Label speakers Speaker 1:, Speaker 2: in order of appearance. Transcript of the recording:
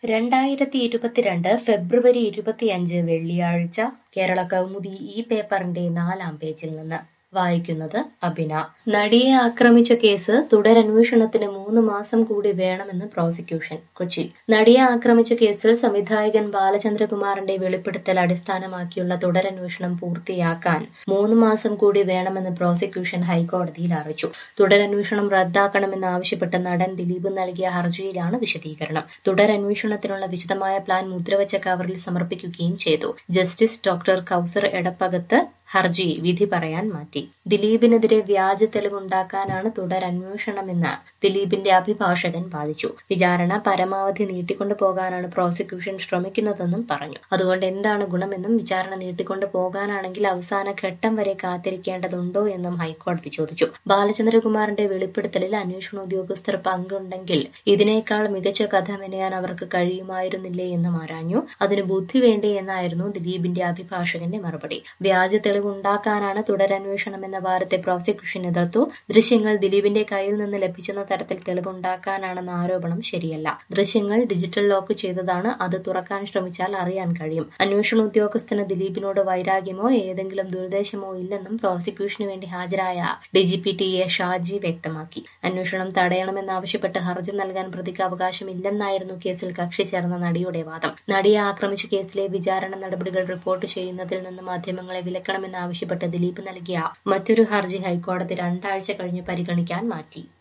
Speaker 1: രണ്ടായിരത്തി ഇരുപത്തിരണ്ട് ഫെബ്രുവരി ഇരുപത്തിയഞ്ച് വെള്ളിയാഴ്ച കേരള കൗമുദി ഈ പേപ്പറിന്റെ നാലാം പേജിൽ നിന്ന് വായിക്കുന്നത് അബിന നടിയെ ആക്രമിച്ച കേസ് തുടരന്വേഷണത്തിന് മൂന്ന് മാസം കൂടി വേണമെന്ന് പ്രോസിക്യൂഷൻ കൊച്ചി നടിയെ ആക്രമിച്ച കേസിൽ സംവിധായകൻ ബാലചന്ദ്രകുമാറിന്റെ വെളിപ്പെടുത്തൽ അടിസ്ഥാനമാക്കിയുള്ള തുടരന്വേഷണം പൂർത്തിയാക്കാൻ മൂന്ന് മാസം കൂടി വേണമെന്ന് പ്രോസിക്യൂഷൻ ഹൈക്കോടതിയിൽ അറിയിച്ചു തുടരന്വേഷണം റദ്ദാക്കണമെന്നാവശ്യപ്പെട്ട് നടൻ ദിലീപ് നൽകിയ ഹർജിയിലാണ് വിശദീകരണം തുടരന്വേഷണത്തിനുള്ള വിശദമായ പ്ലാൻ മുദ്രവച്ച കവറിൽ സമർപ്പിക്കുകയും ചെയ്തു ജസ്റ്റിസ് ഡോക്ടർ കൌസർ എടപ്പകത്ത് ഹർജി വിധി പറയാൻ മാറ്റി ദിലീപിനെതിരെ വ്യാജ തെളിവുണ്ടാക്കാനാണ് തുടരന്വേഷണമെന്ന് ദിലീപിന്റെ അഭിഭാഷകൻ വാദിച്ചു വിചാരണ പരമാവധി നീട്ടിക്കൊണ്ടു പോകാനാണ് പ്രോസിക്യൂഷൻ ശ്രമിക്കുന്നതെന്നും പറഞ്ഞു അതുകൊണ്ട് എന്താണ് ഗുണമെന്നും വിചാരണ നീട്ടിക്കൊണ്ടു പോകാനാണെങ്കിൽ അവസാന ഘട്ടം വരെ കാത്തിരിക്കേണ്ടതുണ്ടോ എന്നും ഹൈക്കോടതി ചോദിച്ചു ബാലചന്ദ്രകുമാറിന്റെ വെളിപ്പെടുത്തലിൽ അന്വേഷണ ഉദ്യോഗസ്ഥർ പങ്കുണ്ടെങ്കിൽ ഇതിനേക്കാൾ മികച്ച കഥ മെനയാൻ അവർക്ക് കഴിയുമായിരുന്നില്ലേ എന്നും ആരാഞ്ഞു അതിന് ബുദ്ധി വേണ്ടേ എന്നായിരുന്നു ദിലീപിന്റെ അഭിഭാഷകന്റെ മറുപടി വ്യാജ തെളിവുണ്ടാക്കാനാണ് തുടരന്വേഷണമെന്ന വാദത്തെ പ്രോസിക്യൂഷൻ എതിർത്തു ദൃശ്യങ്ങൾ ദിലീപിന്റെ കയ്യിൽ നിന്ന് ലഭിച്ചെന്ന തരത്തിൽ തെളിവുണ്ടാക്കാനാണെന്ന ആരോപണം ശരിയല്ല ദൃശ്യങ്ങൾ ഡിജിറ്റൽ ലോക്ക് ചെയ്തതാണ് അത് തുറക്കാൻ ശ്രമിച്ചാൽ അറിയാൻ കഴിയും അന്വേഷണ ഉദ്യോഗസ്ഥന് ദിലീപിനോട് വൈരാഗ്യമോ ഏതെങ്കിലും ദുരുദ്ദേശമോ ഇല്ലെന്നും പ്രോസിക്യൂഷന് വേണ്ടി ഹാജരായ ഡിജിപി ടി എ ഷാജി വ്യക്തമാക്കി അന്വേഷണം തടയണമെന്നാവശ്യപ്പെട്ട് ഹർജി നൽകാൻ പ്രതിക്ക് അവകാശമില്ലെന്നായിരുന്നു കേസിൽ കക്ഷി ചേർന്ന നടിയുടെ വാദം നടിയെ ആക്രമിച്ച കേസിലെ വിചാരണ നടപടികൾ റിപ്പോർട്ട് ചെയ്യുന്നതിൽ നിന്ന് മാധ്യമങ്ങളെ വിലക്കണമെന്നാവശ്യപ്പെട്ട് ദിലീപ് നൽകിയ മറ്റൊരു ഹർജി ഹൈക്കോടതി രണ്ടാഴ്ച കഴിഞ്ഞ് പരിഗണിക്കാൻ മാറ്റി